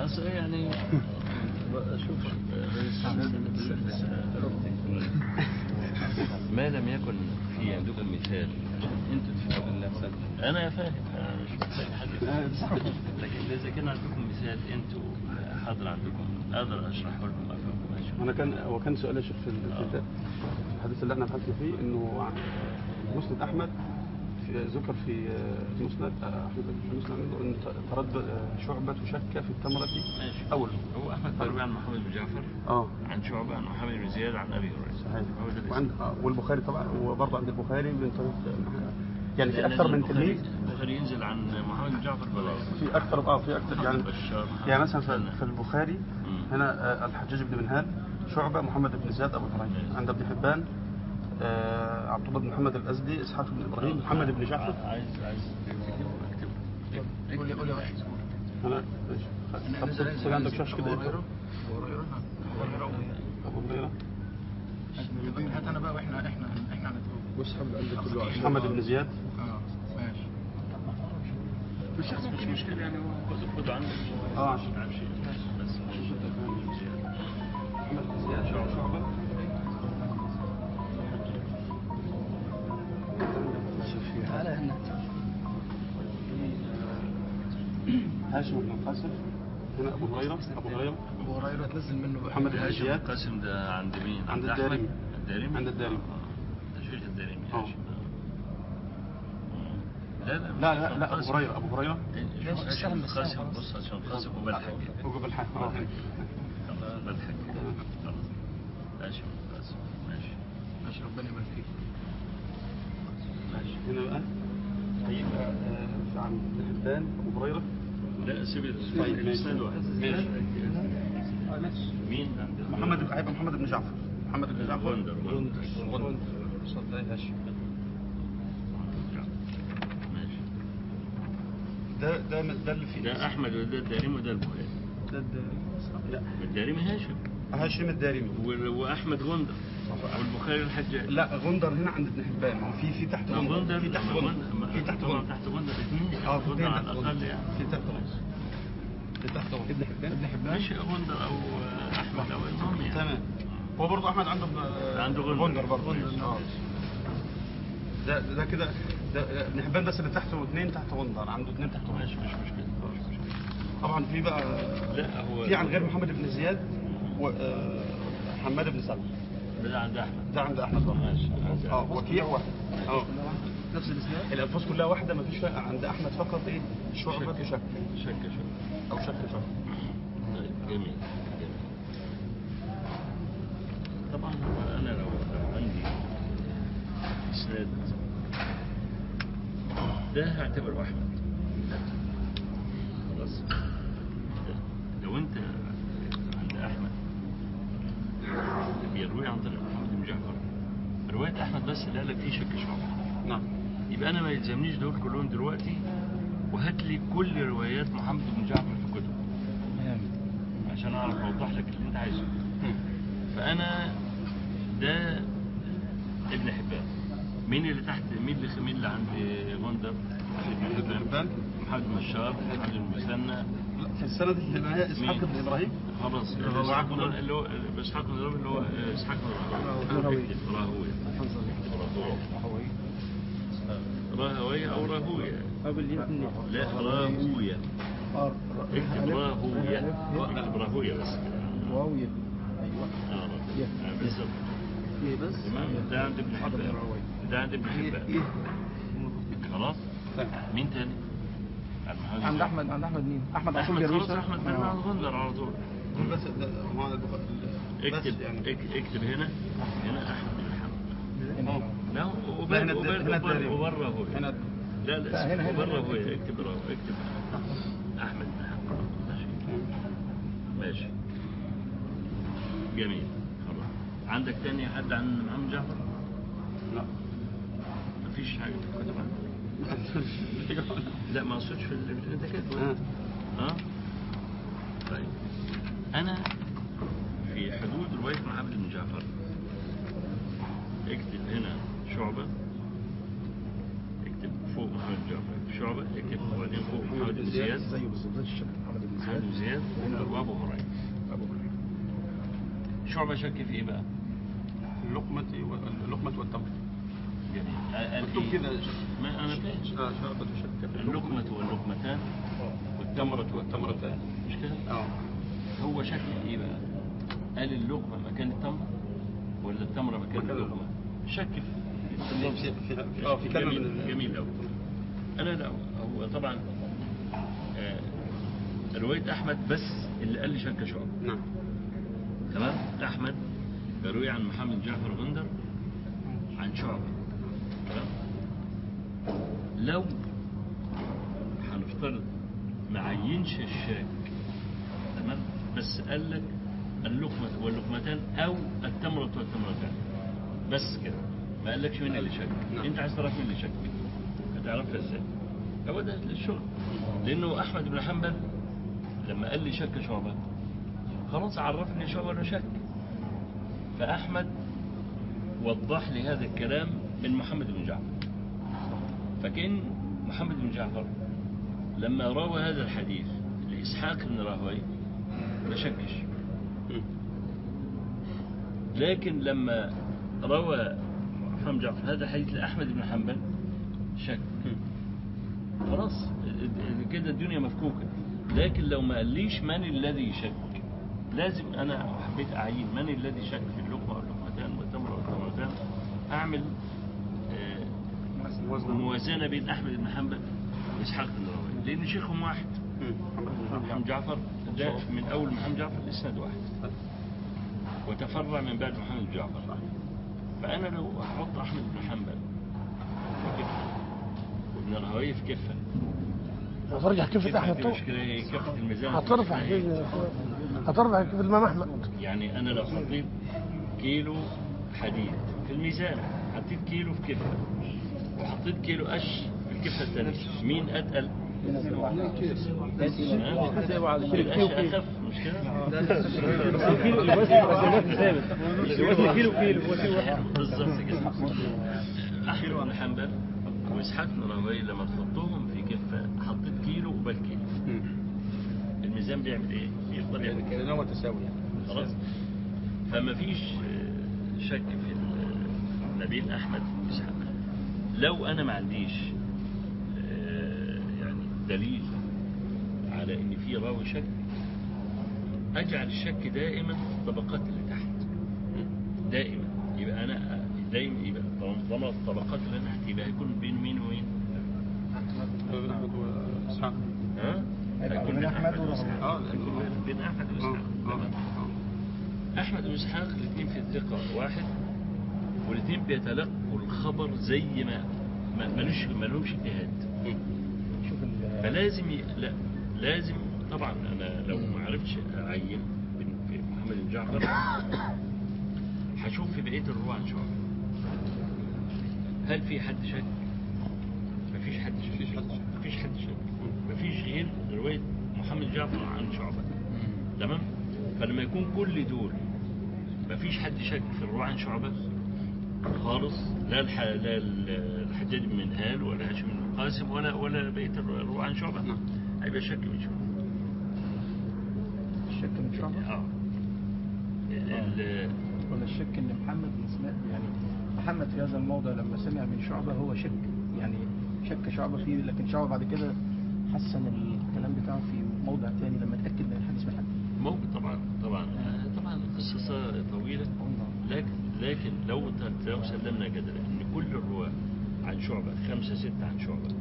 أصل يعني شوف ما لم يكن في عندكم مثال انتوا تفهموا الله انا فاهم انا مش محتاج حد لكن اذا كان عندكم مثال انتوا حاضر عندكم اقدر اشرحه لكم افهمكم انا كان هو كان سؤال يا شيخ في ال- في ال- الحديث اللي احنا بحثنا فيه انه عن مسند احمد في ذكر في آه، مسند آه، احمد في مسند عنده ان تردد آه، شعبة وشك في التمرة ماشي اول هو احمد بيروي عن محمد بن جعفر اه عن شعبة عن محمد بن زياد عن ابي هريره صحيح هو ده وعند الاسم. آه، والبخاري طبعا وبرضه عند البخاري من طريق آه، يعني في لأن اكثر من البخاري- تلميذ البخاري ينزل عن محمد بن جعفر ولا في اكثر اه في اكثر يعني بشار محمد يعني مثلا بن في- سنة. في البخاري مم. هنا آه، الحجاج بن منهال شعبة محمد بن زياد أبو هريرة عند ابن حبان آه، عبد الله بن محمد الأزدي إسحاق بن إبراهيم محمد بن جعفر عايز عايز تكتبه اكتبه قول لي قول لي واحد أنا طب نزل خد- خد عندك شاشة كده أبو هريرة أبو هريرة أبو هريرة أبو هريرة طيب هات أنا بقى وإحنا إحنا إحنا هنتوب واسحب عندك كل واحد محمد بن زياد آه ماشي مش مش مشكلة يعني هو خد خد عندك اه عشان عن شيء بس مش محمد بن زياد شعبة شعبة تعالى هنا هاشم بن القاسم هنا أبو هريرة أبو هريرة أبو هريرة تنزل منه بقى محمد بن هاشم زياد القاسم ده عند مين؟ عند أحمد؟ الدارمي. الدارمي؟ عند الدارمي. آه. ده شيخ الدارمي آه. هاشم آه. لا لا لا لا لا أبو هريرة أبو هريرة شوف هاشم القاسم بص هاشم القاسم وبلحق وقبل حاجة آه. خلاص بلحق خلاص هاشم القاسم ماشي ماشي ربنا يبارك فيك ماشي هنا بقى هيبقى آه، عن ابن حبان أبو هريرة لا سيب طيب، الاسناد واحد ماشي. مين عند محمد هيبقى محمد بن جعفر محمد بن جعفر غندر غندر غندر صدق هاشم ماشي ده ده ده اللي فيه ده احمد وده الدارمي وده البخاري ده لا الدارمي هاشم هاشم الدارمي و- واحمد غندر والبخاري الحجاج لا غندر هنا عند ابن حبان ما هو في في تحت ما غندر في تحت ما غندر غندر- في تحت طبعا غندر تحت غندر اثنين اه في غندر اثنين على تحت الاقل غندر يعني في تحت غندر في تحت غندر ابن حبان ابن حبان مش غندر او احمد او المهم يعني تمام هو برضه احمد عنده ابن- عنده غندر. غندر برضه ماشي. اه ده ده كده ده ابن حبان بس اللي تحته اثنين تحت غندر عنده اثنين تحت غندر ماشي مش مشكله مش مشكله طبعا في بقى لا هو في عن غير محمد بن زياد و آه، حماد بن سلمة ده عند احمد ده عند احمد برضه ماشي اه وكيع واحد اه نفس الإسناد الالفاظ كلها واحده ما فيش فرق عند احمد فقط ايه شعبة شك. وشك شك شك او شك شك طيب جميل جميل طبعا هو انا لو لو عندي اسناد ده هعتبره احمد خلاص لو انت عند احمد بيروي عن طريق محمد بن جعفر روايه احمد بس اللي قال لك فيه شك شعبه نعم يبقى انا ما يلزمنيش دول كلهم دلوقتي وهات لي كل روايات محمد بن جعفر في كتب عشان اعرف اوضح لك اللي انت عايزه فانا ده ابن حبان مين اللي تحت مين اللي مين اللي عند غندر ابن حبان محمد بن بشار محمد بن المثنى لا، في السند اللي معايا اسحاق مين؟ بن ابراهيم خلاص هو اسحاق عبد بن الله. اللي هو اسحاق بن اللي هو اسحاق بن راهويه راهويه راهويه او راهويه لا راهويه اكتب راهويه اكتب راهويه بس واوية آه، آه، بالظبط ايه بس تمام ده عند ابن حبان ده عند ابن حبان خلاص مين تاني عند احمد عند احمد مين احمد عاشور احمد خلاص جريشة احمد بن آه. غندر على طول بس ده هو البخاري- بس اكتب يعني اك- اكتب هنا هنا احمد بن حنبل هنا. لا لا، وبر هنا وبر هنا وبر الدارمي. وبره هو هنا لا لا، لا هنا- هنا- وبره هنا. هو اكتب راهو اكتب احمد بن حنبل ماشي ماشي جميل خلاص عندك تاني حد عن محمد جعفر؟ لا مفيش حاجه في الكتب عنه؟ لا ما اقصدش في اللي انت كاتبه آه. اه طيب انا في حدود روايه محمد بن جعفر اكتب هنا شعبه اكتب فوق محمد بن جعفر شعبه اكتب وبعدين فوق محمد بن زياد زيه بالظبط زي الشيخ محمد بن محمد بن زياد زياد وابو هريره ابو هريره شعبه شك في ايه بقى؟ اللقمة اللقمة والتمر جميل قال مكتوب إيه؟ كده ما انا فاهم اه شعبة وشك في اللقمة واللقمتان والتمرة والتمرتان مش كده؟ اه هو شك في ايه بقى؟ قال اللقمة مكان التمر ولا التمرة مكان مكان اللقمة؟ شك في في في اه في كلمة جميل من جميل قوي انا لا هو طبعا آه رواية احمد بس اللي قال لي شك شعبة نعم تمام احمد روي عن محمد جعفر غندر عن شعبة تمام لو هنفترض ما عينش الشاك تمام بس قال لك اللقمة واللقمتان او التمرة والتمرتان بس كده ما قالكش مين اللي شك نعم. انت عايز تعرف مين اللي شك هتعرفها ازاي هو ده الشغل لانه احمد بن حنبل لما قال لي شك شعبة خلاص عرفني شعبة انه شك فاحمد وضح لي هذا الكلام من محمد بن جعفر فكان محمد بن جعفر لما روى هذا الحديث لإسحاق بن راهوي ما شكش مم. لكن لما روى محمد بن جعفر هذا الحديث لأحمد بن حنبل شك مم. خلاص كده الدنيا مفكوكة لكن لو ما قاليش من الذي شك لازم أنا حبيت أعين من الذي شك في اللقمة واللقمتان والتمرة والتمرتان أعمل آه، وزن موازنة بين أحمد بن حنبل وإسحاق بن راهويه لأن شيخهم واحد مم. محمد جعفر ده من أول محمد جعفر الإسناد واحد وتفرع من بعد محمد بن جعفر فأنا لو أحط أحمد بن حنبل في كفة وابن راهويه في كفة هترجع كيف كفة احمد دي طول مشكلة هي كفة الميزان هترفع كيف هترفع كيف الامام احمد يعني أنا لو حطيت كيلو حديد في الميزان حطيت كيلو في كفة وحطيت كيلو قش في الكفة الثانية مين أتقل؟ حسابه على القش أخف مش كده؟ الوزن كيلو كيلو بالظبط كده احمد بن حنبل واسحاق بن راهويه لما تحطهم في كفه حطيت كيلو وبال كيلو مم. الميزان بيعمل ايه؟ بيفضل يعمل كده هو تساوي خلاص فما فيش آه، شك في ال- ما بين احمد واسحاق لو انا ما عنديش آه، يعني دليل على ان في راوي شك اجعل الشك دائما في الطبقات اللي تحت دائما يبقى انا دايما يبقى طالما الطبقات اللي تحت يبقى هيكون بين مين ومين؟ بين احمد واسحاق ها؟ هيبقى هيكون بين أحمد وإسحاق. وإسحاق. اه هيكون بين احمد اه واسحاق اه تمام؟ آه. احمد واسحاق الاثنين في الثقه واحد والاثنين بيتلقوا الخبر زي ما ما ملوش ملوش اجتهاد شوف ال- فلازم ي... لا لازم طبعا انا لو ما عرفتش اعين بين- في محمد بن جعفر هشوف في بقيه الرواه عن شعبه هل في حد شك؟ مفيش حد شك مفيش حد شك. مفيش حد شك مفيش غير روايه محمد جعفر عن شعبه تمام فلما يكون كل دول مفيش حد شك في الرواه عن شعبه خالص لا الح... لا ال- الحجاج بن منهال ولا هاشم بن القاسم ولا ولا بقيه الرواه عن شعبه نعم. هيبقى شك من شعبه الشك من شعبة اه ال- ولا الشك ان محمد بن اسماء يعني محمد في هذا الموضع لما سمع من شعبة هو شك يعني شك شعبة فيه لكن شعبة بعد كده حسن الكلام بتاعه في موضع تاني لما اتأكد من الحديث من حد ممكن طبعا طبعا آه، طبعا قصة طويلة لكن لكن لو ت- لو سلمنا كده ان كل الرواة عن شعبة خمسة ستة عن شعبة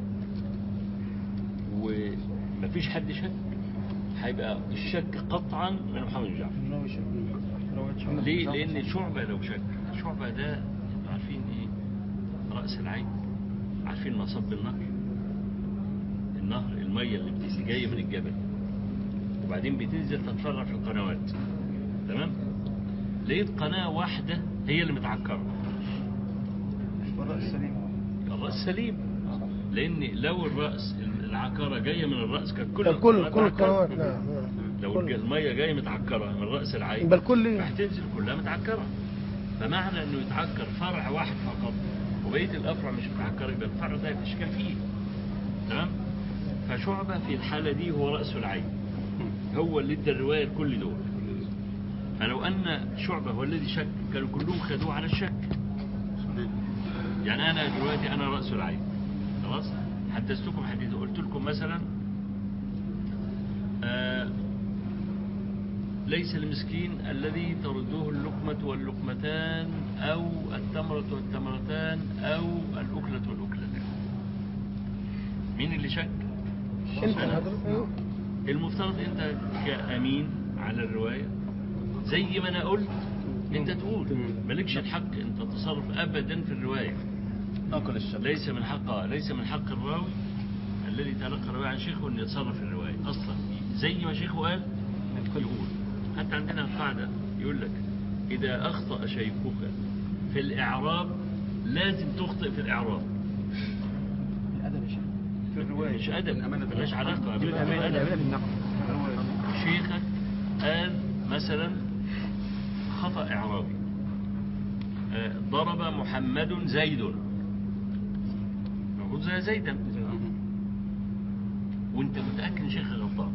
ومفيش حد شك هيبقى الشك قطعا من محمد بن جعفر ان هو شك رواية شعبة ليه؟ لأن شعبة لو شك شعبة ده انتوا عارفين إيه؟ رأس العين عارفين مصب النهر النهر المية اللي بتيجي جاية من الجبل وبعدين بتنزل تتفرع في القنوات تمام؟ لقيت قناة واحدة هي اللي متعكرة الرأس سليم الرأس سليم لأن لو الرأس العكرة جاية من الرأس كانت كل كل كل القنوات كل معكرة. القنوات نعم نعم. لو كل- المية جاية متعكرة من رأس العين يبقى الكل هتنزل كلها متعكرة فمعنى انه يتعكر فرع واحد فقط وبقية الأفرع مش متعكرة يبقى الفرع ده يبقى إشكال فيه تمام فشعبة في الحالة دي هو رأس العين هو اللي ادى الرواية لكل دول فلو أن شعبة هو الذي شك كانوا كلهم خدوه على الشك يعني أنا دلوقتي أنا رأس العين خلاص حدثتكم حديث قلت لكم مثلا آه ليس المسكين الذي ترده اللقمة واللقمتان أو التمرة والتمرتان أو الأكلة والأكلتان مين اللي شك؟ انت أنا. هذا أيوه. المفترض أنت كأمين على الرواية زي ما أنا قلت أنت تقول مالكش الحق أنت تصرف أبدا في الرواية ناكل الشباب ليس من حق ليس من حق الراوي الذي تلقى الرواية عن شيخه أن يتصرف في الرواية أصلا زي ما شيخه قال يقول حتى عندنا قاعدة يقول لك إذا أخطأ شيخك في الإعراب لازم تخطئ في الإعراب الادب يا شيخ في الرواية مش أدب الأمانة ملهاش علاقة دي الامانه بالأدب. الامانه بالنقد شيخك قال مثلا خطأ إعرابي آه، ضرب محمد زيد المفروض زي زيدا وانت متأكد ان شيخك غلطان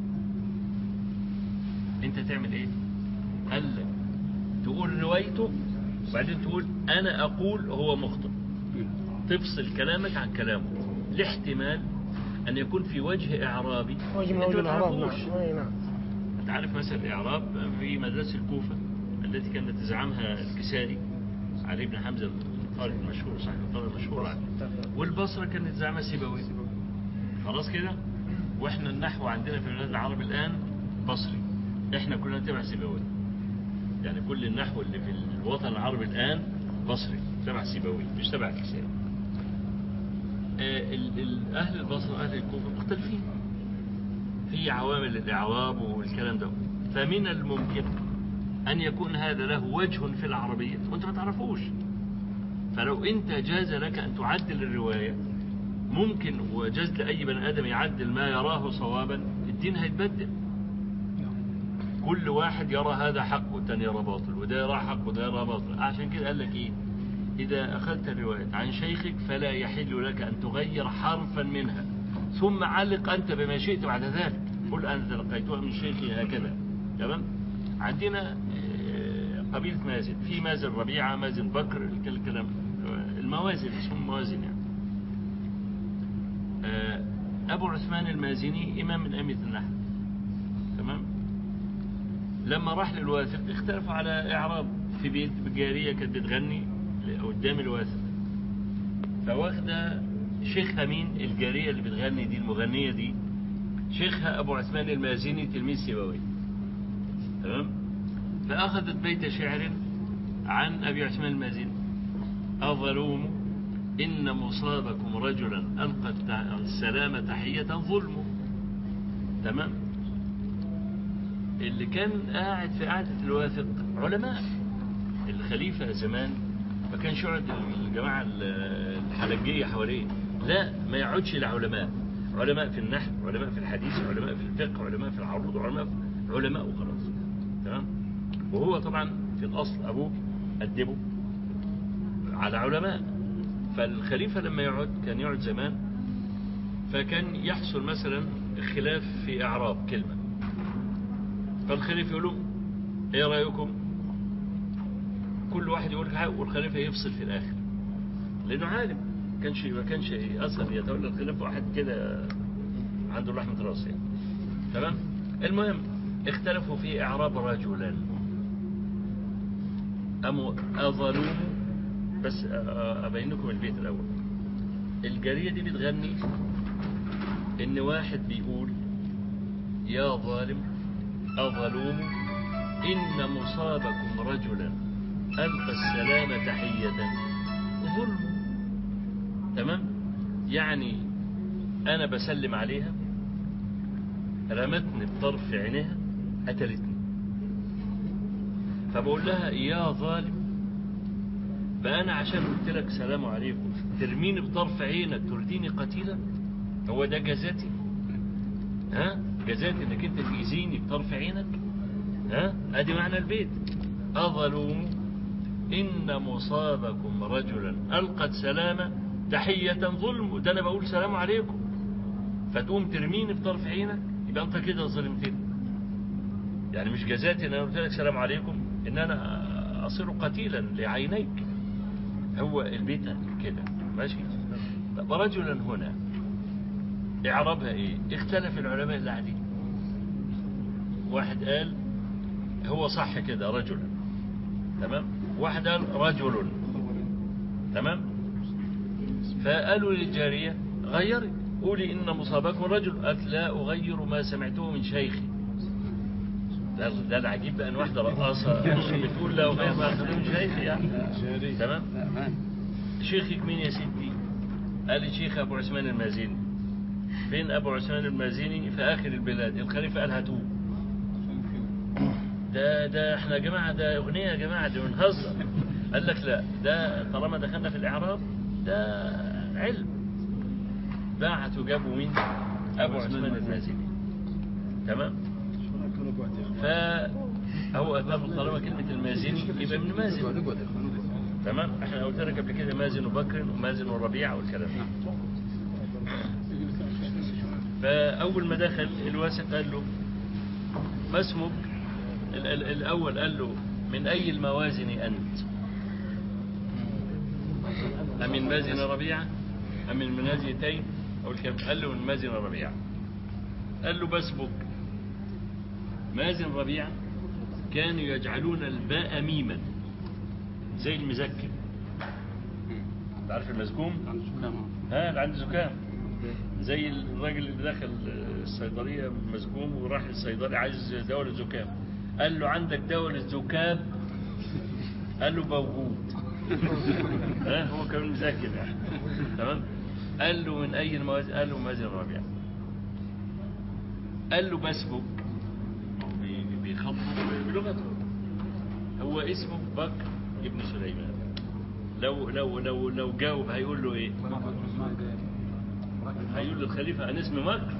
انت تعمل ايه قال لك تقول روايته وبعدين تقول انا اقول هو مخطئ تفصل كلامك عن كلامه لاحتمال ان يكون في وجه اعرابي وجه من انت وجه ما الاعراب تعرفوش. نعم أي نعم انت عارف مثلا الاعراب في مدرسه الكوفه التي كانت تزعمها الكسائي علي بن حمزه القارئ المشهور صاحب القارئ المشهور عنه. والبصره كانت تزعمها سيبويه خلاص كده واحنا النحو عندنا في بلاد العرب الان بصري احنا كلنا تبع سيبويه يعني كل النحو اللي في الوطن العربي الان بصري تبع سيبويه مش تبع الكسائي آه، ال- ال- اهل البصره واهل الكوفه مختلفين في عوامل الإعراب والكلام ده فمن الممكن أن يكون هذا له وجه في العربية وأنت ما تعرفوش فلو أنت جاز لك أن تعدل الرواية ممكن وجاز لأي بني آدم يعدل ما يراه صوابا الدين هيتبدل كل واحد يرى هذا حق والتاني يرى باطل وده يرى حق وده يرى باطل عشان كده قال لك إيه إذا أخذت الرواية عن شيخك فلا يحل لك أن تغير حرفا منها ثم علق أنت بما شئت بعد ذلك قل أنا تلقيتها من شيخي هكذا تمام عندنا آه، قبيلة مازن في مازن ربيعة مازن بكر الكل- الكلام آه، الموازن اسمهم موازن يعني آه، أبو عثمان المازني إمام من أئمة النحو تمام لما راح للواثق اختلفوا على إعراب في بيت جارية كانت بتغني قدام الواثق فواخدة شيخها مين الجارية اللي بتغني دي المغنية دي شيخها أبو عثمان المازني تلميذ سيبوي تمام فأخذت بيت شعر عن أبي عثمان المازني أظلوم إن مصابكم رجلا ألقى التع- السلام تحية ظلم تمام اللي كان قاعد في قعدة الواثق علماء الخليفة زمان ما كانش يقعد الجماعة الحلقية حواليه لا ما يقعدش العلماء علماء في النحو علماء في الحديث علماء في الفقه علماء في العروض علماء علماء وخلاص تمام وهو طبعا في الأصل أبوه أدبه على علماء فالخليفة لما يقعد كان يقعد زمان فكان يحصل مثلا خلاف في إعراب كلمة فالخليفة يقول لهم ايه رأيكم كل واحد يقول حاجة والخليفة يفصل في الآخر لأنه عالم كانش ما كانش أصلا يتولى الخلافة واحد كده عنده لحمة راس يعني تمام المهم اختلفوا في إعراب رجلا أم أظلوه بس أبين لكم البيت الأول الجارية دي بتغني إن واحد بيقول يا ظالم أظلوم إن مصابكم رجلا ألقى السلام تحية ظلم تمام يعني أنا بسلم عليها رمتني بطرف عينيها قتلتني فبقول لها يا ظالم بقى أنا عشان قلت لك سلام عليكم ترميني بطرف عينك ترديني قتيلا هو ده جزاتي ها جزاتي انك انت تأذيني بطرف عينك ها ادي معنى البيت أظلوم إن مصابكم رجلا ألقت سلامة تحية ظلم ده أنا بقول سلام عليكم فتقوم ترميني بطرف عينك يبقى انت كده ظلمتني يعني مش جزاتي ان انا قلت لك سلام عليكم ان انا اصير قتيلا لعينيك هو البيت كده ماشي طب رجلا هنا اعرابها ايه اختلف العلماء اللي قاعدين واحد قال هو صح كده رجلا تمام واحد قال رجل تمام فقالوا للجارية غيري قولي إن مصابكم رجل قالت لا أغير ما سمعته من شيخي ده ده العجيب بقى ان واحده رقاصه بتقول لا أغير ما سمعته من شيخي يعني تمام شيخك مين يا ستي قال لي شيخ ابو عثمان المازيني فين ابو عثمان المازيني في اخر البلاد الخليفه قال هاتوه ده ده احنا يا جماعه ده اغنيه يا جماعه ده بنهزر قال لك لا ده طالما دخلنا في الاعراب ده علم باعتوا جابوا مين ابو عثمان المازني تمام فهو طالما كلمه المازني يبقى من مازن تمام احنا قلت لك قبل كده مازن وبكر ومازن وربيعه والكلام ده فاول ما دخل الواسط قال له ما اسمك ال- ال- الاول قال له من اي الموازن انت أم من مازن ربيعة أم من منازيتين أو الكلام قال له من مازن ربيعة قال له بسبك مازن ربيعة كانوا يجعلون الباء ميما زي المزكم تعرف المزكوم عنده زكام ها اللي عنده زكام زي الراجل اللي دخل الصيدلية مزكوم وراح للصيدلي عايز دواء للزكام قال له عندك دواء للزكام قال له موجود ها هو كمان مذاكر يعني تمام قال له من اي الموازين قال له مازن الرابع قال له بسبك بي- بيخاطبه بلغته هو اسمه بكر ابن سليمان لو لو لو لو جاوب هيقول له ايه هيقول للخليفه انا اسمي بكر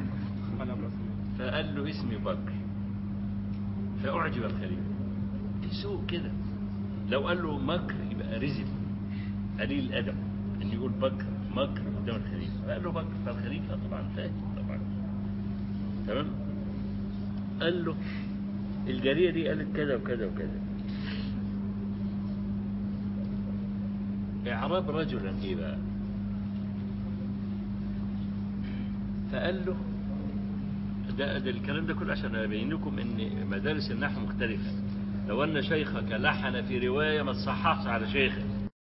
فقال له اسمي بكر فاعجب الخليفه يسوق كده لو قال له مكر يبقى رزل قليل الادب ان يقول بكر مكر قدام الخليفه فقال له بكر فالخليفه طبعا فاهم طبعا تمام قال له الجاريه دي قالت كذا وكذا وكذا اعراب رجلا ايه بقى فقال له ده, ده الكلام ده كله عشان ابين لكم ان مدارس النحو مختلفه لو ان شيخك لحن في روايه ما تصححش على شيخك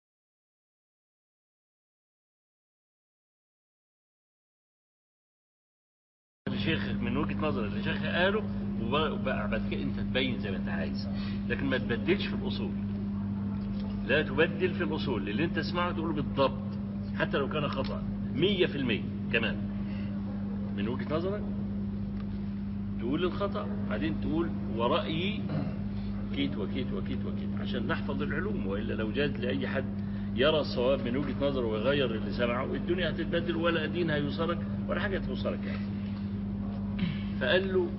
شيخك من وجهه نظر اللي شيخك قاله وبقى بعد كده انت تبين زي ما انت عايز لكن ما تبدلش في الاصول لا تبدل في الاصول اللي انت تسمعه تقوله بالضبط حتى لو كان خطا 100% كمان من وجهه نظرك تقول الخطا بعدين تقول ورأيي كيت وكيت وكيت وكيت عشان نحفظ العلوم والا لو جاز لاي حد يرى الصواب من وجهه نظره ويغير اللي سمعه الدنيا هتتبدل ولا دين هيوصلك ولا حاجه توصلك يعني فقال له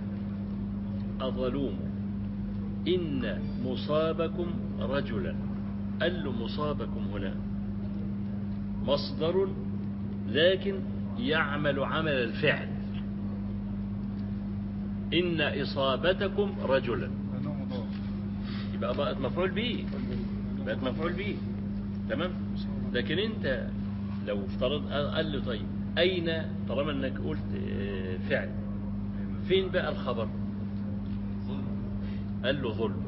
أظلوم إن مصابكم رجلا قال له مصابكم هنا مصدر لكن يعمل عمل الفعل إن إصابتكم رجلا يبقى بقت مفعول به بقت مفعول به تمام لكن انت لو افترض قال له طيب اين طالما انك قلت آه، فعل فين بقى الخبر قال له ظلم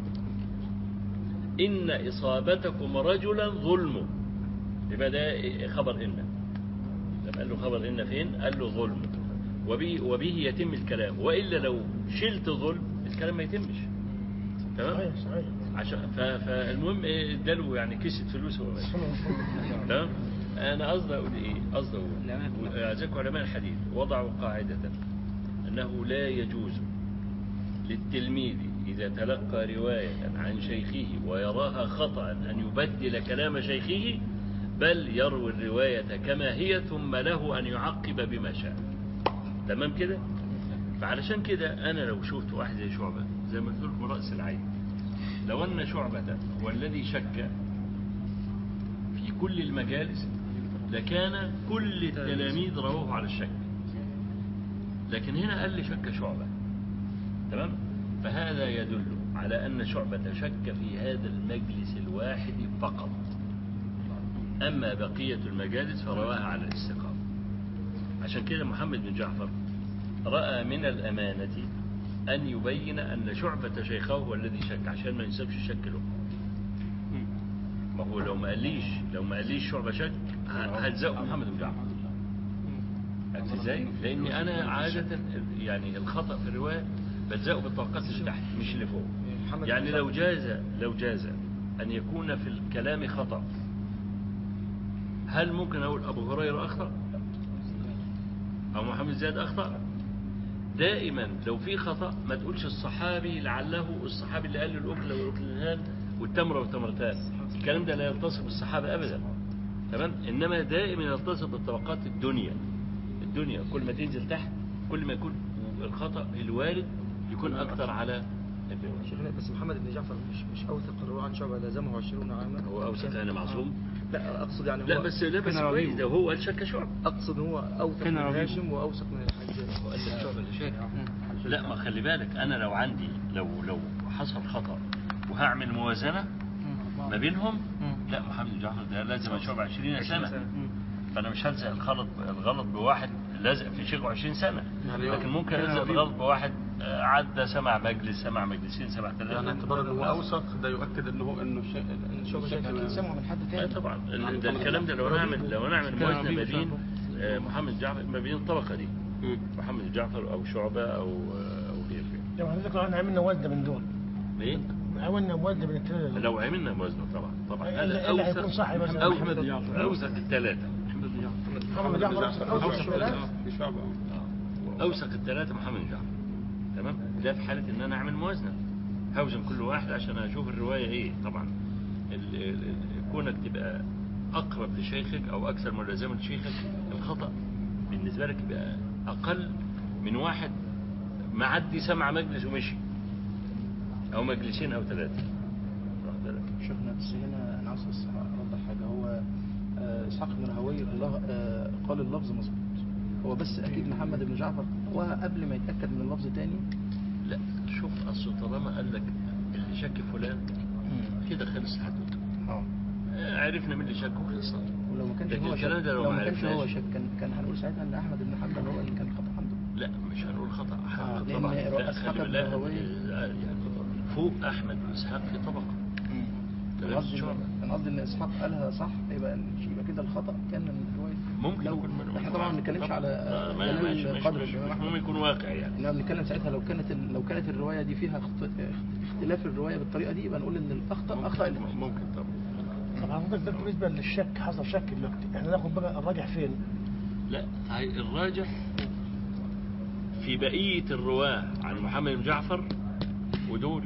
إن إصابتكم رجلا ظلم يبقى ده خبر إن لما قال له خبر إن فين قال له ظلم وبه, وبه يتم الكلام وإلا لو شلت ظلم الكلام ما يتمش تمام صحيح صحيح عشان ف- فالمهم إيه، اداله يعني كيسة فلوس هو ماشي تمام انا قصدي اقول ايه قصدي اقول اعزكم علماء الحديث وضعوا قاعدة انه لا يجوز للتلميذ اذا تلقى رواية عن شيخه ويراها خطأ ان يبدل كلام شيخه بل يروي الرواية كما هي ثم له ان يعقب بما شاء تمام كده فعلشان كده انا لو شفت واحد زي شعبة زي ما قلت لكم رأس العين لو أن شعبة هو الذي شك في كل المجالس لكان كل التلاميذ رووه على الشك لكن هنا قال لي شك شعبة تمام فهذا يدل على أن شعبة شك في هذا المجلس الواحد فقط أما بقية المجالس فرواها على الاستقامة عشان كده محمد بن جعفر رأى من الأمانة أن يبين أن شعبة شيخه هو الذي شك عشان ما ينسبش الشك له ما هو لو ما قاليش لو ما قاليش شعبة شك ه- هلزقه محمد بن جعفر عرفت ازاي؟ لأني أنا عادة يعني الخطأ في الرواية بلزقه بالطبقات اللي تحت مش اللي فوق محمد يعني بن لو جاز لو جاز أن يكون في الكلام خطأ هل ممكن أقول أبو هريرة أخطأ؟ أو محمد زياد أخطأ؟ دائما لو في خطأ ما تقولش الصحابي لعله الصحابي اللي قال له الأكل والأكلان والتمرة والتمرتان الكلام ده لا يلتصق بالصحابة أبدا تمام إنما دائما يلتصق بالطبقات الدنيا الدنيا كل ما تنزل تحت كل ما يكون الخطأ الوارد يكون أكثر على الدنيا شيخنا بس محمد بن جعفر مش مش اوثق الرواه عن شعبه لازمه 20 عاما هو أوثق يعني معصوم لا اقصد يعني هو لا بس لا بس كان كويس رهيب. ده هو قال شك شعب اقصد هو اوثق كان من رهيب. هاشم واوثق من الحجاج هو قال لك شعب اللي شاك لا ما خلي بالك أنا لو عندي لو لو حصل خطأ وهعمل موازنة ما بينهم لا محمد بن جعفر ده لازم اشرب 20 سنة فانا مش هلزق الغلط الغلط بواحد لازق في شيخه 20 سنة يعني لكن ممكن كان الزق رهيب. الغلط بواحد آه، عدى سمع مجلس سمع مجلسين سمع يعني ثلاثة اعتبار انه هو اوثق ده يؤكد انه هو انه الشيء شعبة شك اكيد سمعوا من حد لا تاني طبعا ال- ده الكلام ده لو نعمل لو نعمل كان موازنة رهيب ما بين شعبة. آه، محمد جعفر ما بين الطبقة دي محمد جعفر او شعبة او آه، او غيره لو حضرتك لو احنا عملنا وزن من دول ايه عملنا وزن من الثلاثه دول لو عملنا موازنة طبعا طبعا إلا- هذا إلا هيكون اوثق صح مثلا اوثق محمد جعفر. اوثق الثلاثة محمد جعفر أوثق- أوثق اوثق ثلاثة. في شعبه اوثق الثلاثه محمد بن جعفر تمام ده في حاله ان انا اعمل موازنه هوزن كل واحد عشان اشوف الروايه ايه طبعا ال- ال- ال- كونك تبقى اقرب لشيخك او اكثر ملازمه لشيخك الخطا بالنسبه لك يبقى اقل من واحد معدي سمع مجلس ومشي او مجلسين او ثلاثه واخد بالك؟ شيخنا بس هنا انا عاوز بس اوضح حاجه هو آه، اسحاق بن راهويه الله- آه، قال اللفظ مظبوط هو بس اكيد محمد بن جعفر هو قبل ما يتاكد من اللفظ تاني لا شوف اصل طالما قال لك اللي شك فلان كده خلص الحدوته اه آه، عرفنا مين اللي شك وخلصنا ولو ما كانش لكن هو الكلام شك ده لو لو ما ما كانش هو عرفناش. شك كان كان هنقول ساعتها ان احمد بن حنبل هو اللي كان خطا عنده لا مش هنقول خطأ آه، أحمد لأن طبعا رأس لا حكم خلي بالك الراوي. آه، يعني فوق أحمد وإسحاق في طبقة كان تمام؟ قصدي شعبة. كان قصدي ان اسحاق قالها صح يبقى يبقى كده الخطا كان من روايه ممكن لو يكون من احنا طبعا ما بنتكلمش على آه، ما- كلام ماشي ماشي قدر ماشي الإمام أحمد. المهم يكون واقع يعني احنا بنتكلم ساعتها لو كانت ال- لو كانت الروايه دي فيها اخت- اختلاف الروايه بالطريقه دي يبقى نقول ان الاخطا اخطا اللي ممكن, ممكن طبعا طب حضرتك ده بالنسبه للشك حصل شك دلوقتي احنا ناخد بقى الراجح فين؟ لا هاي الراجح في بقية الرواة عن محمد بن جعفر ودول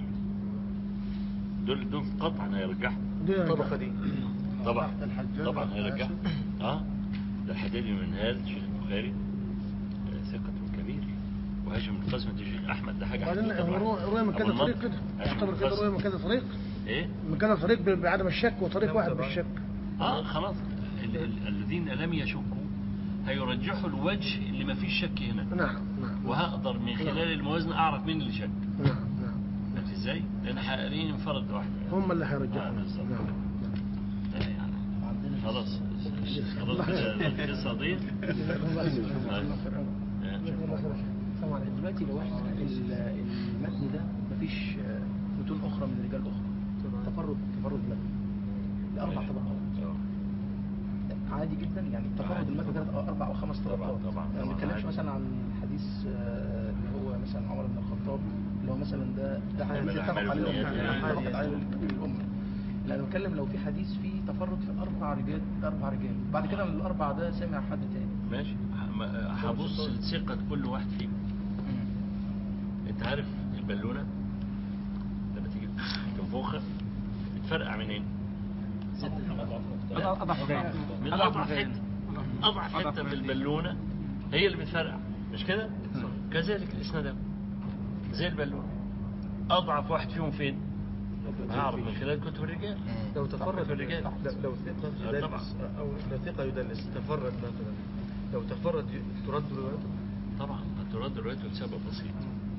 دول دول قطعا هيرجحوا دي الطبقه دي طبعا الحجاج طبعا بن هيرجح هاشم. اه ده الحجاج بن هال شيخ البخاري آه، ثقة كبير وهاشم بن قاسم ده شيخ احمد ده حاجه وبعدين حديثة طبعاً. رؤية رؤية من كذا أبو طريق المنطق. كده هاشم يعتبر بن كده قاسم. رؤية من كذا طريق ايه من كذا طريق ب- بعدم الشك وطريق واحد بالشك اه خلاص ال- ال- الذين لم يشكوا هيرجحوا الوجه اللي ما فيش شك هنا نعم نعم وهقدر من خلال الموازنة اعرف مين اللي شك نعم نعم عرفت ازاي؟ لان حقيقيين انفرد واحد هم اللي آه، هيرجحوا بالظبط. نعم آه، يعني خلاص خلاص كده القصه دي آه. طبعا دلوقتي لو احنا ال- المتن ده مفيش آه، متون اخرى من رجال اخرى تفرد تفرد متن لاربع طبقات عادي جدا يعني تفرد عادي. المتن ثلاث أو اربع او خمس طبعاً، طبقات طبعاً، يعني ما طبعاً، بنتكلمش عادي. مثلا عن حديث آه، اللي هو مثلا عمر بن الخطاب اللي هو مثلا ده ده إنما حديث اتفق الأعمال عليه بالنيات يعني. الأمة، اتفقت عليه الامه لا انا بتكلم لو في حديث فيه تفرد في اربع رجال اربع رجال بعد كده من الاربع ده سمع حد تاني ماشي ه- هبص لثقة كل واحد فيهم انت عارف البالونة لما تيجي تنفخها بتفرقع منين؟ اضعف غير من اضعف حته اضعف حته في البالونه هي اللي بتفرقع مش كده؟ كذلك الاسناد زي البالونه اضعف واحد فيهم فين؟ هعرف من خلال كتب الرجال لو تفرد كتب الرجال لا- لو ثقة آه، طبعا. يدلس أو لو ثقة يدلس تفرد مثلا لو تفرد ي- ترد روايته طبعا هترد روايته لسبب بسيط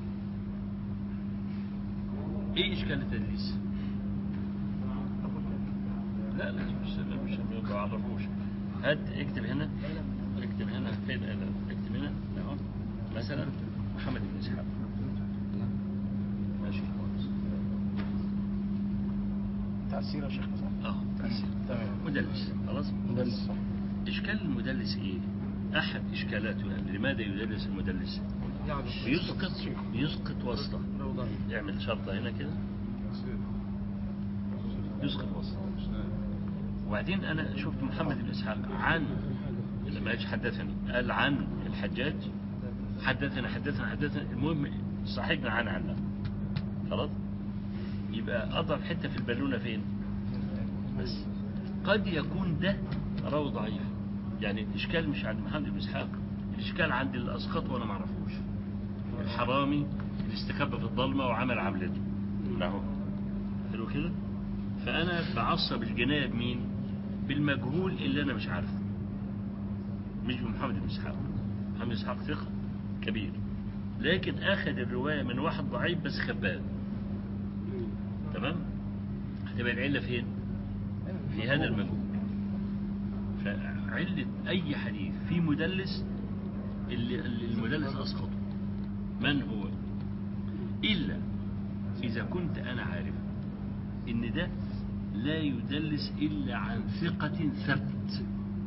ايه اشكال التدليس؟ لا لا مش مش ما بعرفوش هات اكتب هنا اكتب هنا فين لا، اكتب هنا اهو مثلا محمد بن اسحاق ماشي بتاع السيره يا شيخ صح اه تمام مدلس خلاص مدلس صح اشكال المدلس ايه؟ احد اشكالاته يعني لماذا يدلس المدلس؟ يعني بيسقط بيسقط وسطه لو ضعيف يعمل شرطة هنا كده يسقط وسط وبعدين أنا شفت محمد بن إسحاق عن لما يجي حدثني قال عن الحجاج حدثنا حدثنا حدثنا المهم صاحبنا عن عنا خلاص يبقى أضرب حتة في البالونة فين بس قد يكون ده راوي ضعيف يعني الإشكال مش عند محمد بن إسحاق الإشكال عند الأسقط وأنا ما أعرفوش الحرامي اللي استخبى في الضلمة وعمل عملته نعم حلو كده فأنا بعصب الجناية بمين بالمجهول اللي أنا مش عارفه مش بمحمد بن إسحاق محمد بن إسحاق ثقة كبير لكن أخذ الرواية من واحد ضعيف بس خبان تمام هتبقى العلة فين في هذا المجهول فعلة أي حديث في مدلس اللي اللي المدلس أسقطه من هو إلا إذا كنت أنا عارف إن ده لا يدلس إلا عن ثقة ثبت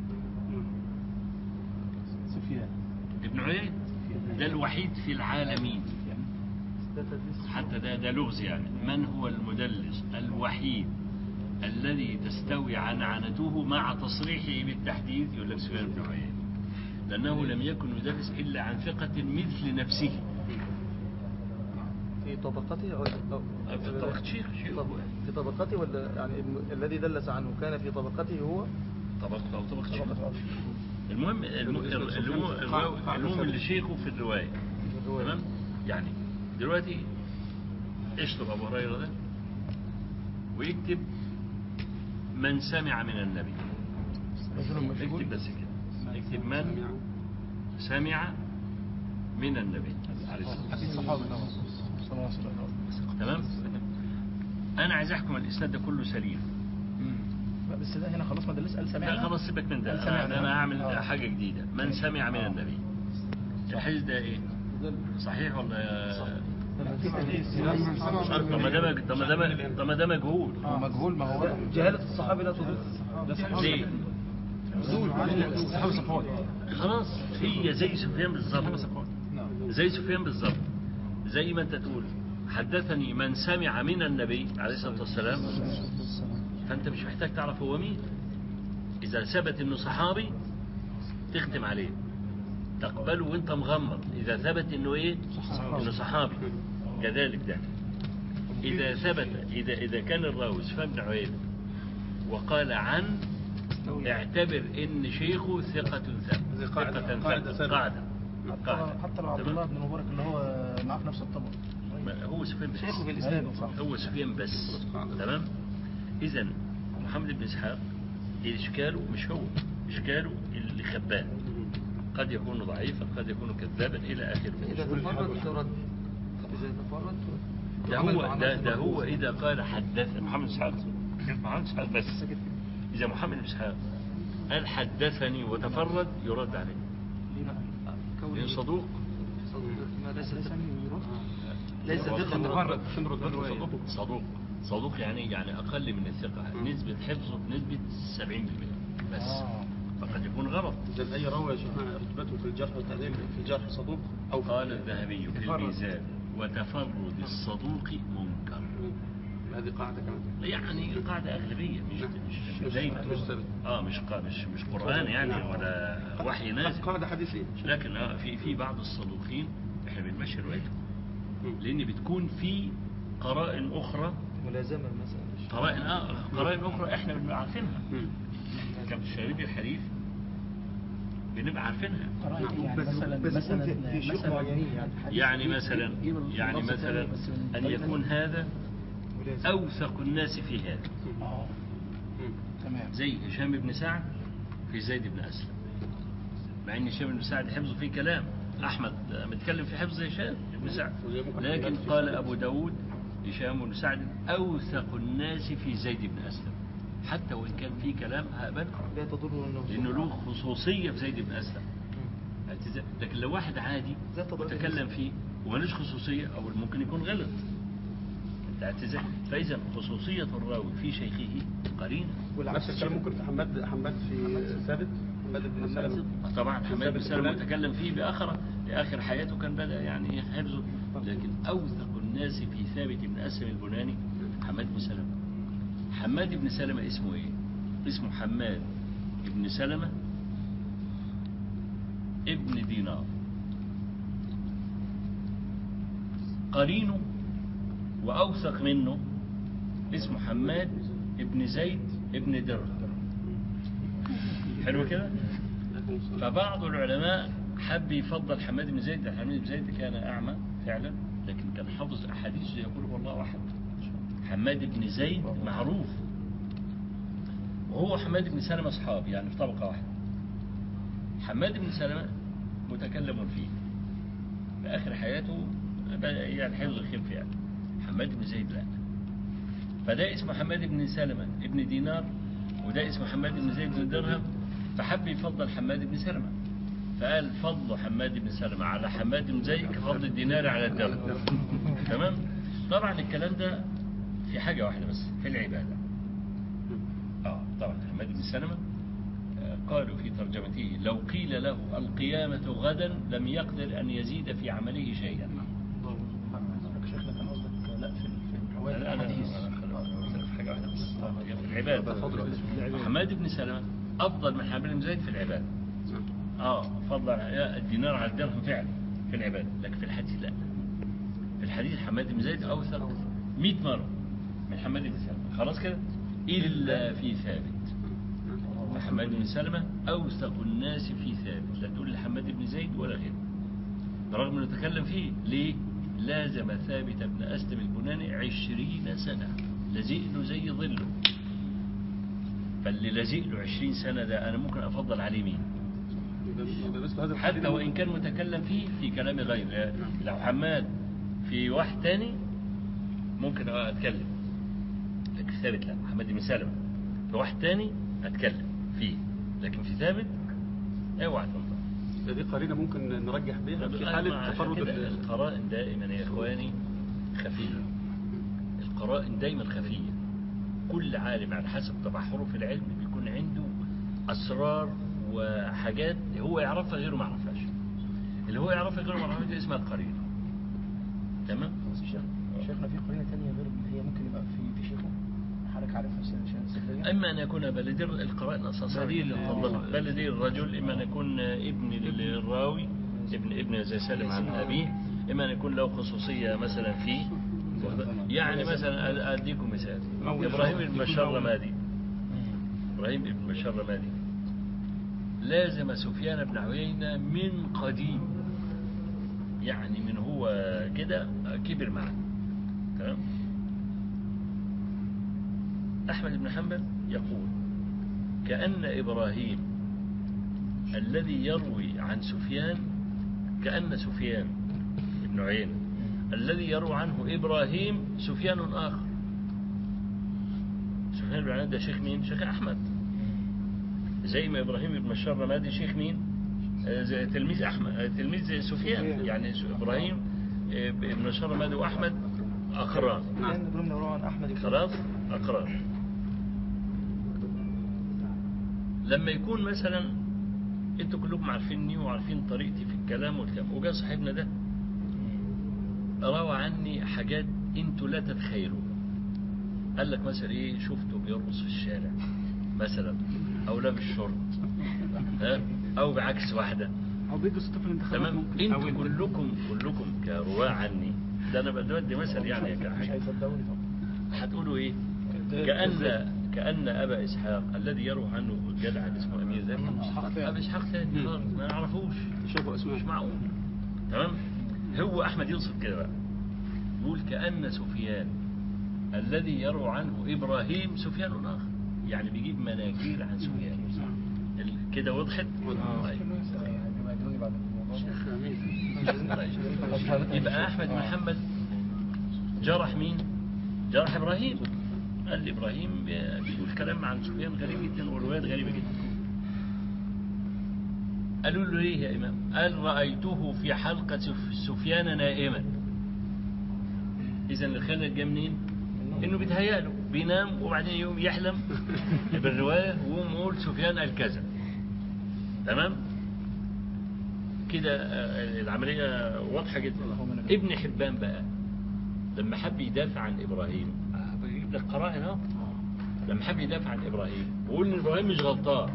سفيان ابن عيينة ده الوحيد في العالمين ده تدليس حتى ده ده لغز يعني من هو المدلس الوحيد الذي تستوي عنعنته مع تصريحه بالتحديث يقول لك سفيان بن عيينة لأنه لم يكن يدرس إلا عن ثقة مثل نفسه في طبقته أو أو- في طبقة شيخ شيخ طب- في طبقته ولا يعني الم- الذي دلس عنه كان في طبقته هو طبقة أو طبقة شيخ طبقة أوفي. المهم الم- الم- الم- المهم اللي شيخه في الرواية تمام يعني دلوقتي اشطب أبو هريرة ده ويكتب من سمع من النبي رجل مشغول اكتب بس كده اكتب من سمع من النبي عليه الصلاة والسلام حديث صحابي طبعا صلى الله عليه وسلم تمام انا عايز احكم الاسناد ده كله سليم لا بس ده هنا خلاص ما دلس قال سمعنا لا خلاص سيبك من قال ده سمعنا. انا, أنا هعمل آه. حاجه جديده من سمع من النبي الحديث ده ايه صحيح ولا طب ما ده مج- طب ما ده مج- طب ما ده مجهول آه، مجهول ما هو جهالة الصحابي لا تضر ليه صحابي صفوان خلاص هي زي سفيان بالظبط زي سفيان بالظبط زي ما انت تقول حدثني من سمع من النبي عليه الصلاه والسلام فانت مش محتاج تعرف هو مين اذا ثبت انه صحابي تختم عليه تقبله وانت مغمض اذا ثبت انه ايه انه صحابي كذلك ده اذا ثبت اذا اذا كان الراوي سفيان بن عيينه وقال عن اعتبر ان شيخه ثقة ثبت هذه قاعدة- ثقة قاعدة ثبت ثابتة. قاعدة حتى قاعدة حتى لو عبد تمام؟ الله بن مبارك اللي هو معاه في نفس الطبق ما هو سفيان بس شيخه في الاسلام صح هو سفيان بس تمام اذا محمد بن اسحاق اشكاله مش هو اشكاله اللي خباه قد يكون ضعيفا قد يكون كذابا الى اخره إذا تفرد ترد إذا تفرد ده هو ده, ده هو اذا قال حدث محمد بن اسحاق محمد بن اسحاق بس اذا محمد بن اسحاق قال حدثني وتفرد يرد عليه لأنه صدوق ما ليس ليس ثقة نفرد عشان نرد له صدوق صدوق يعني يعني اقل من الثقه نسبه حفظه بنسبه 70% بس فقد يكون غلط إذا أي راوي يا شيخنا رتبته في الجرح والتعديل في الجرح صدوق أو في قال الذهبي في تفرد. الميزان وتفرد الصدوق منكر هذه قاعدة كمان يعني قاعده اغلبيه مش مش مش دايما مش ثابت. اه مش قا- مش مش قران يعني ولا وحي نازل قاعدة حديثية لكن آه في في بعض الصدوقين احنا بنمشي روايتهم لان بتكون في قرائن اخرى ملازمة مثلا قرائن اه قرائن اخرى احنا بنبقى عارفينها كم الشريف الحديث بنبقى عارفينها يعني مثلا مثلا في شيوخ مثلا معينين يعني مثلا يعني مثلا ان يكون هذا اوثق الناس في هذا اه تمام زي هشام بن سعد في زيد بن اسلم مع ان هشام بن سعد حفظه فيه كلام احمد متكلم في حفظ هشام بن سعد لكن قال ابو داود هشام بن سعد اوثق الناس في زيد بن اسلم حتى وان كان في كلام هقبله لا تضر انه لانه له خصوصيه في زيد بن اسلم اعتزال. لكن لو واحد عادي لا تضر وتكلم فيه ومالوش خصوصيه او ممكن يكون غلط انت اعتزال. فاذا خصوصيه الراوي في شيخه قرينه نفس الكلام ممكن في حماد حماد في ثابت حماد بن سلمة طبعا حماد بن ثابت سلمة البناني. متكلم فيه بآخر لآخر حياته كان بدأ يعني حفظه لكن أوثق الناس في ثابت بن أسلم البناني حماد بن سلمة حماد بن سلمة اسمه إيه؟ اسمه حماد بن سلمة ابن دينار قرينه وأوثق منه اسمه حماد ابن زيد ابن درهم حلو كده؟ فبعض العلماء حب يفضل حماد بن زيد لأن حماد بن زيد كان أعمى فعلا لكن كان حافظ أحاديث يقول والله أحد حماد بن زيد معروف وهو حماد بن سلمة أصحاب يعني في طبقة واحدة حماد بن سلمة متكلم فيه في آخر حياته بدأ يعني حفظ الخف يعني حماد بن زيد لا فده اسمه حماد بن سلمة ابن دينار وده اسمه حماد بن زيد بن درهم فحب يفضل حماد بن سلمة فقال فضل حماد بن سلمة على حماد بن زيد كفضل الدينار على الدرهم تمام طبعا الكلام ده في حاجة واحدة بس في العبادة اه طبعا حماد بن سلمة آه، قالوا في ترجمته لو قيل له القيامة غدا لم يقدر أن يزيد في عمله شيئا شيخنا كان قصدك لا في في روايه لا، لا، لا، الحديث لا، خلاص، في حاجة واحدة بس هي في العبادة حماد بن سلمة أفضل من حماد بن زيد في العبادة اه فضل على الدينار على الدرهم فعلا في العبادة لكن في الحديث لا في الحديث حماد بن زيد أوثق 100 مرة من حماد بن سلمة خلاص كده إلا في ثابت فحماد بن سلمة أوثق الناس في ثابت لا تقول لحماد بن زيد ولا غيره برغم انه تكلم فيه ليه لازم ثابت بن أسلم البناني عشرين سنة لزق له زي ظله فاللي لازق له عشرين سنة ده أنا ممكن أفضل عليه مين بالنسبة لهذا حتى الحديث- وإن كان متكلم فيه في كلام غير لو حماد في واحد تاني ممكن أتكلم لكن ثابت لا حماد بن سلمة في واحد تاني أتكلم فيه لكن في ثابت اوعى تنطق دي قرينة ممكن نرجح بيها في حالة عشان تفرد كده ال- القرائن دائما يا إخواني خفية القرائن دايما خفية كل عالم على حسب تبحره في العلم بيكون عنده أسرار وحاجات هو يعرفها غيره ما يعرفهاش اللي هو يعرفها غيره ما يعرفهاش دي اسمها القرينة تمام بس شيخ شيخنا في قرينه ثانيه غير ان هي ممكن يبقى في في شيخه حضرتك عارفها سنة سريه إما أن يكون بلدي القرائن أساسية بلدي الرجل إما أن يكون ابن الراوي ابن ابن زي سالم عن أبيه إما أن يكون له خصوصية مثلا فيه يعني مثلا أديكم مثال إبراهيم بن بشار رمادي إبراهيم بن بشار رمادي لازم سفيان بن عيينة من قديم يعني من هو كده كبر معه تمام أحمد بن حنبل يقول كأن إبراهيم الذي يروي عن سفيان كأن سفيان بن عيينة الذي يروي عنه إبراهيم سفيان آخر سفيان بن عيينة ده شيخ مين؟ شيخ أحمد زي ما إبراهيم بن بشار رمادي شيخ مين؟ آه، زي تلميذ أحمد آه، تلميذ سفيان يعني س- إبراهيم آه، بن بشار رمادي وأحمد أقران كان ابراهيم رواه عن احمد بن خلاص أقرار لما يكون مثلا انتوا كلكم عارفيني وعارفين طريقتي في الكلام والكلام وجاء صاحبنا ده روى عني حاجات انتوا لا تتخيلوا قال لك مثلا ايه شفته بيرقص في الشارع مثلا او لابس شورت ها او بعكس واحده أو بيجي صوت في الانتخابات تمام ممكن انتوا كلكم كلكم كرواه عني ده انا بدي مثل يعني مش كحاجه هيصدقوني طبعا هتقولوا ايه كأن كأن أبا إسحاق الذي يروى عنه الجدع اللي اسمه أمير ذاك أبا إسحاق ثاني خالص ما نعرفوش شابه أسماء مش معقول تمام هو أحمد يوصف كده بقى يقول كأن سفيان الذي يروى عنه إبراهيم سفيان آخر يعني بيجيب مناكير عن سفيان ال- كده وضحت؟ طيب. يواجهوني بعد الموضوع شيخ امين طيب. يبقى أحمد بن محمد جرح مين؟ جرح إبراهيم قال لي إبراهيم بي- بيقول كلام عن سفيان غريب جدا وروايات غريبة جدا قالوا له ليه يا إمام قال رأيته في حلقة سف- سفيان نائما إذا الخلل جه منين؟ إنه بيتهيأ له بينام وبعدين يوم يحلم بالرواية ويقوم يقول سفيان قال كذا تمام؟ كده آه، العملية واضحة جدا ابن حبان بقى لما حب يدافع عن إبراهيم آه، بجيب لك قرائن أهو لما حب يدافع عن إبراهيم وقول إن إبراهيم مش غلطان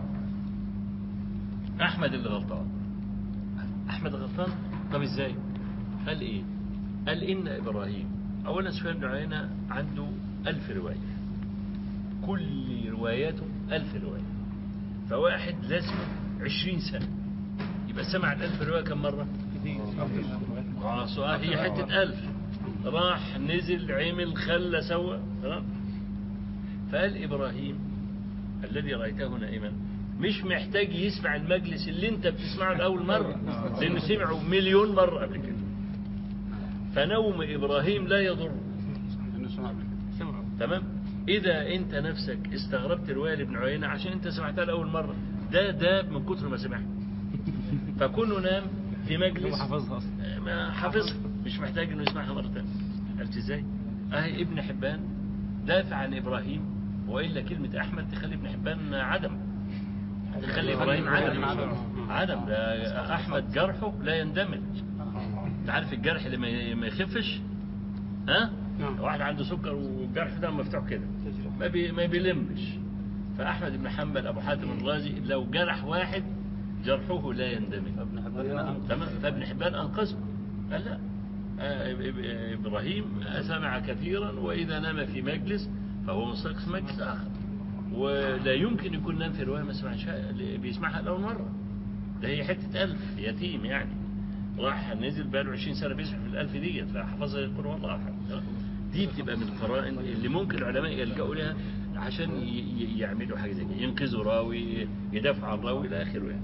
أحمد اللي غلطان أحمد غلطان طب إزاي قال إيه قال إن إبراهيم أولا سفيان بن عيينة عنده ألف رواية كل رواياته ألف رواية فواحد لازم عشرين سنة يبقى سمع الألف رواية كم مرة آه، سؤال هي حتة ألف راح نزل عمل خلى سوى تمام فقال إبراهيم الذي رأيته نائما مش محتاج يسمع المجلس اللي انت بتسمعه لأول مرة لأنه سمعه مليون مرة قبل كده فنوم إبراهيم لا يضر انه سمع قبل كده تمام إذا أنت نفسك استغربت رواية لابن عيينة عشان أنت سمعتها لأول مرة ده داب من كتر ما سمعها فكونه نام في مجلس حافظها اصلا ما حافظها مش محتاج انه يسمعها مرة تانية عرفت ازاي؟ اهي ابن حبان دافع عن ابراهيم والا كلمة احمد تخلي ابن حبان عدم تخلي ابراهيم عدم عدم ده احمد جرحه لا يندمج انت عارف الجرح اللي ما- ما يخفش ها؟ نعم. واحد عنده سكر والجرح ده مفتوح كده ما بي ما بيلمش فاحمد بن حنبل ابو حاتم الرازي لو جرح واحد جرحه لا يندمج ابن حبان هنا تمام فابن حبان انقذه قال لا آه، إب- إب- ابراهيم سمع كثيرا واذا نام في مجلس فهو مستيقظ في مجلس اخر ولا يمكن يكون نام في روايه ما سمعش بيسمعها لاول مره ده هي حته الف يتيم يعني راح نزل بقاله 20 سنه بيسمع في الالف ديت فحفظها يقول والله احد دي بتبقى من القرائن اللي ممكن العلماء يلجأوا لها عشان ي- ي- يعملوا حاجه زي كده ينقذوا راوي يدافعوا عن راوي الى اخره يعني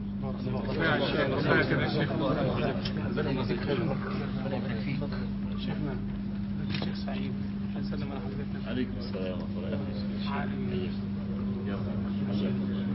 شيخنا الشيخ سعيد هنسلم على حضرتك عليكم السلام ورحمه الله وبركاته يلا.